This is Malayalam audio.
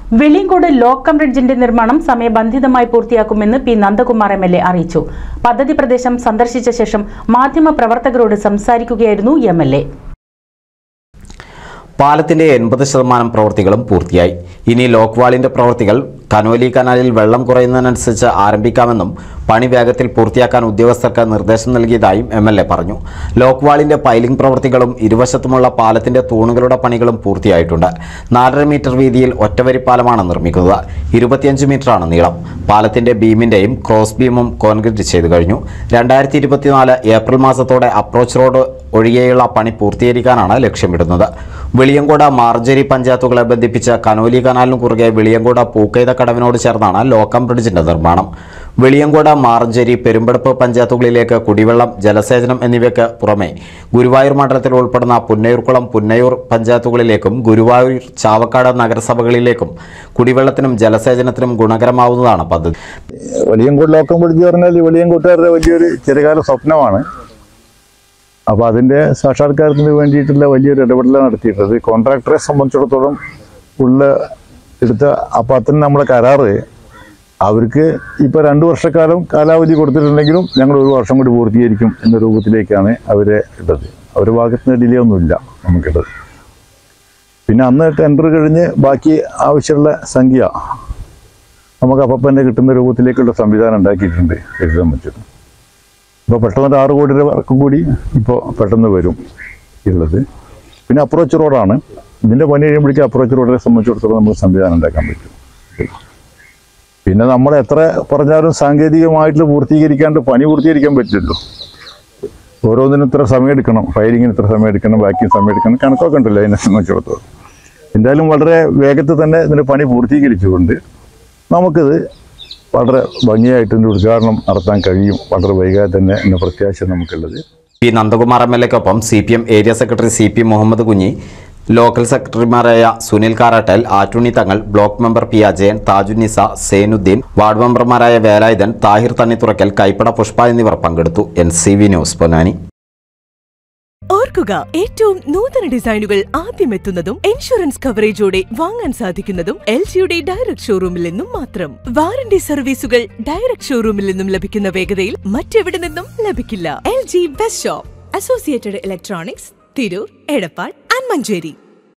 വെളിയങ്കോട് ലോക്കം ബ്രിഡ്ജിന്റെ നിർമ്മാണം സമയബന്ധിതമായി പൂർത്തിയാക്കുമെന്ന് P Nandakumar M L A അറിയിച്ചു പദ്ധതി പ്രദേശം സന്ദർശിച്ച ശേഷം മാധ്യമപ്രവർത്തകരോട് സംസാരിക്കുകയായിരുന്നു എം എൽ എ പാലത്തിന്റെ എൺപത് ശതമാനം പ്രവൃത്തികളും പൂർത്തിയായി ഇനി ലോക്ക്വാളിന്റെ പ്രവൃത്തികൾ കനോലി കനാലിൽ വെള്ളം കുറയുന്നതിനനുസരിച്ച് ആരംഭിക്കാമെന്നും പണി വേഗത്തിൽ പൂർത്തിയാക്കാൻ ഉദ്യോഗസ്ഥർക്ക് നിർദ്ദേശം നൽകിയതായും എം എൽ എ പറഞ്ഞു ലോക്ക്വാളിന്റെ പൈലിംഗ് പ്രവൃത്തികളും ഇരുവശത്തുമുള്ള പാലത്തിന്റെ തൂണുകളുടെ പണികളും പൂർത്തിയായിട്ടുണ്ട് നാലര മീറ്റർ വീതിയിൽ ഒറ്റവരി പാലമാണ് നിർമ്മിക്കുന്നത് ഇരുപത്തിയഞ്ച് മീറ്ററാണ് നീളം പാലത്തിന്റെ ബീമിന്റെയും ക്രോസ് ബീമും കോൺക്രീറ്റ് ചെയ്തു കഴിഞ്ഞു രണ്ടായിരത്തി ഇരുപത്തിനാല് ഏപ്രിൽ മാസത്തോടെ അപ്രോച്ച് റോഡ് ഒഴികെയുള്ള പണി പൂർത്തീകരിക്കാനാണ് ലക്ഷ്യമിടുന്നത് വെളിയങ്കോട് മാർജരി പഞ്ചായത്തുകളെ ബന്ധിപ്പിച്ച കനോലി കനാലിന് കുറുകെ വെളിയങ്കോട് പൂക്കൈത കടവിനോട് ചേർന്നാണ് ലോക്കം ബ്രിഡ്ജിന്റെ നിർമ്മാണം വെളിയങ്കോട് മാർജരി പെരുമ്പടപ്പ് പഞ്ചായത്തുകളിലേക്ക് കുടിവെള്ളം ജലസേചനം എന്നിവയ്ക്ക് പുറമെ ഗുരുവായൂർ മണ്ഡലത്തിൽ ഉൾപ്പെടുന്ന പുന്നയൂർക്കുളം പുന്നയൂർ പഞ്ചായത്തുകളിലേക്കും ഗുരുവായൂർ ചാവക്കാട് നഗരസഭകളിലേക്കും കുടിവെള്ളത്തിനും ജലസേചനത്തിനും ഗുണകരമാവുന്നതാണ് പദ്ധതി വെളിയങ്കോട് ലോക്കം ബ്രിഡ്ജ് പറഞ്ഞാൽ വെളിയങ്കോട്ടുകാരുടെ വലിയൊരു ചെറുകാല സ്വപ്നമാണ് അപ്പോൾ അതിൻ്റെ സാക്ഷാത്കാരത്തിന് വേണ്ടിയിട്ടുള്ള വലിയൊരു ഇടപെടലാണ് നടത്തിയിട്ടുള്ളത് കോൺട്രാക്ടറെ സംബന്ധിച്ചിടത്തോളം ഉള്ള എടുത്ത അപ്പോൾ അത്തരം നമ്മുടെ കരാറ് അവർക്ക് ഇപ്പോൾ രണ്ട് വർഷക്കാലം കാലാവധി കൊടുത്തിട്ടുണ്ടെങ്കിലും ഞങ്ങൾ ഒരു വർഷം കൂടി പൂർത്തീകരിക്കും എന്ന രൂപത്തിലേക്കാണ് അവരെ ഇട്ടത് അവരുടെ ഭാഗത്ത് നിന്ന് ഡിലേ ഒന്നുമില്ല നമുക്കിട്ടത് പിന്നെ അന്ന് ടെൻഡർ കഴിഞ്ഞ് ബാക്കി ആവശ്യമുള്ള സംഖ്യ നമുക്ക് അപ്പം തന്നെ കിട്ടുന്ന രൂപത്തിലേക്കുള്ള സംവിധാനം ഉണ്ടാക്കിയിട്ടുണ്ട് എഴുതാൻ പറ്റും ഇപ്പോൾ പെട്ടെന്ന് ഒരു ആറ് കോടി രൂപ വർക്കും കൂടി ഇപ്പോൾ പെട്ടെന്ന് വരും ഉള്ളത് പിന്നെ അപ്രോച്ച് റോഡാണ് ഇതിൻ്റെ പണി കഴിയുമ്പോഴേക്കും അപ്രോച്ച് റോഡിനെ സംബന്ധിച്ചിടത്തോളം നമുക്ക് സംവിധാനം ഉണ്ടാക്കാൻ പറ്റും പിന്നെ നമ്മൾ എത്ര പറഞ്ഞാലും സാങ്കേതികമായിട്ട് പൂർത്തീകരിക്കാണ്ട് പണി പൂർത്തീകരിക്കാൻ പറ്റില്ലല്ലോ ഓരോന്നിനും ഇത്ര സമയം എടുക്കണം ഫയലിങ്ങിന് ഇത്ര സമയം എടുക്കണം ബാക്കി സമയം എടുക്കണം കണക്കൊക്കെ ഉണ്ടല്ലോ അതിനെ സംബന്ധിച്ചിടത്തോളം എന്തായാലും വളരെ വേഗത്തിൽ തന്നെ ഇതിൻ്റെ പണി പൂർത്തീകരിച്ചുകൊണ്ട് നമുക്കിത് വളരെ ഭംഗിയായിട്ട് ഇതിൻ്റെ ഉദ്ഘാടനം നടത്താൻ കഴിയും വളരെ വൈകാതെ തന്നെ എന്ന പ്രത്യാശ നമുക്കുള്ളത് പി നന്ദകുമാർ എം എൽ എക്കൊപ്പം C P M area secretary C P Muhammad Kunhi local സെക്രട്ടറിമാരായ Sunil Karattal Attuni Thangal block member P Ajayan Thajunisa Senuddeen ward മെമ്പർമാരായ വേലായുധൻ താഹിർ തണ്ണിത്തുറക്കൽ കൈപ്പട പുഷ്പ എന്നിവർ പങ്കെടുത്തു N C V news Ponnani ഓർക്കുക ഏറ്റവും നൂതന ഡിസൈനുകൾ ആദ്യം എത്തുന്നതും ഇൻഷുറൻസ് കവറേജോടെ വാങ്ങാൻ സാധിക്കുന്നതും എൽ ജിയുടെ ഡയറക്ട് ഷോറൂമിൽ നിന്നും മാത്രം വാറന്റി സർവീസുകൾ ഡയറക്ട് ഷോറൂമിൽ നിന്നും ലഭിക്കുന്ന വേഗതയിൽ മറ്റെവിടെ നിന്നും ലഭിക്കില്ല L G best shop associated electronics Tirur Edappal and Manjeri